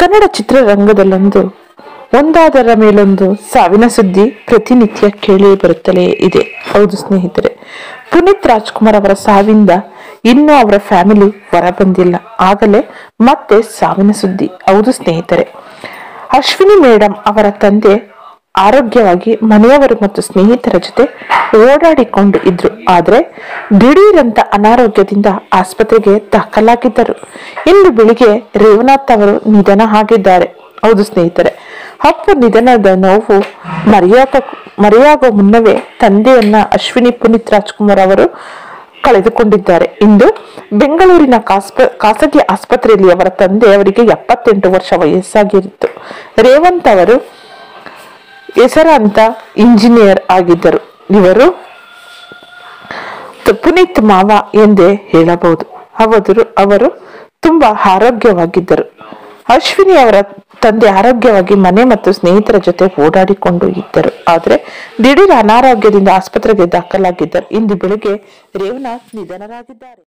ಕನ್ನಡ ಚಿತ್ರರಂಗದಲ್ಲೊಂದು ಒಂದಾದರ ಮೇಲೊಂದು ಸಾವಿನ ಸುದ್ದಿ ಪ್ರತಿನಿತ್ಯ ಕೇಳಿ ಬರುತ್ತಲೇ ಇದೆ ಹೌದು ಸ್ನೇಹಿತರೆ ಪುನೀತ್ ರಾಜ್ಕುಮಾರ್ ಅವರ ಸಾವಿಂದ ಇನ್ನೂ ಅವರ ಫ್ಯಾಮಿಲಿ ಹೊರ ಬಂದಿಲ್ಲ ಆಗಲೇ ಮತ್ತೆ ಸಾವಿನ ಸುದ್ದಿ ಹೌದು ಸ್ನೇಹಿತರೆ ಅಶ್ವಿನಿ ಮೇಡಮ್ ಅವರ ತಂದೆ ಆರೋಗ್ಯವಾಗಿ ಮನೆಯವರು ಮತ್ತು ಸ್ನೇಹಿತರ ಜೊತೆ ಓಡಾಡಿಕೊಂಡು ಇದ್ರು ಆದ್ರೆ ದಿಢೀರಂತ ಅನಾರೋಗ್ಯದಿಂದ ಆಸ್ಪತ್ರೆಗೆ ದಾಖಲಾಗಿದ್ದರು ಇಂದು ಬೆಳಿಗ್ಗೆ ರೇವನಾಥ್ ಅವರು ನಿಧನ ಆಗಿದ್ದಾರೆ ಹೌದು ಸ್ನೇಹಿತರೆ ಅಪ್ಪು ನಿಧನದ ನೋವು ಮರೆಯಾಗ ಮರೆಯಾಗುವ ಮುನ್ನವೇ ತಂದೆಯನ್ನ ಅಶ್ವಿನಿ ಪುನೀತ್ ರಾಜ್ಕುಮಾರ್ ಅವರು ಕಳೆದುಕೊಂಡಿದ್ದಾರೆ ಇಂದು ಬೆಂಗಳೂರಿನ ಕಾಸ್ಪ ಖಾಸಗಿ ಆಸ್ಪತ್ರೆಯಲ್ಲಿ ಅವರ ತಂದೆ ಅವರಿಗೆ ಎಪ್ಪತ್ತೆಂಟು ವರ್ಷ ವಯಸ್ಸಾಗಿತ್ತು ರೇವಂತ್ ಅವರು ಹೆಸರಾಂತ ಇಂಜಿನಿಯರ್ ಆಗಿದ್ದರು ಇವರು ತ- ಪುನೀತ್ ಮಾವ ಎಂದೇ ಹೇಳಬಹುದು ಅವರು ಅವರು ತುಂಬಾ ಆರೋಗ್ಯವಾಗಿದ್ದರು ಅಶ್ವಿನಿ ಅವರ ತಂದೆ ಆರೋಗ್ಯವಾಗಿ ಮನೆ ಮತ್ತು ಸ್ನೇಹಿತರ ಜೊತೆ ಓಡಾಡಿಕೊಂಡು ಇದ್ದರು ಆದರೆ ದಿಢೀರ್ ಅನಾರೋಗ್ಯದಿಂದ ಆಸ್ಪತ್ರೆಗೆ ದಾಖಲಾಗಿದ್ದರು ಇಂದು ಬೆಳಿಗ್ಗೆ ರೇವನಾಥ್ ನಿಧನರಾಗಿದ್ದಾರೆ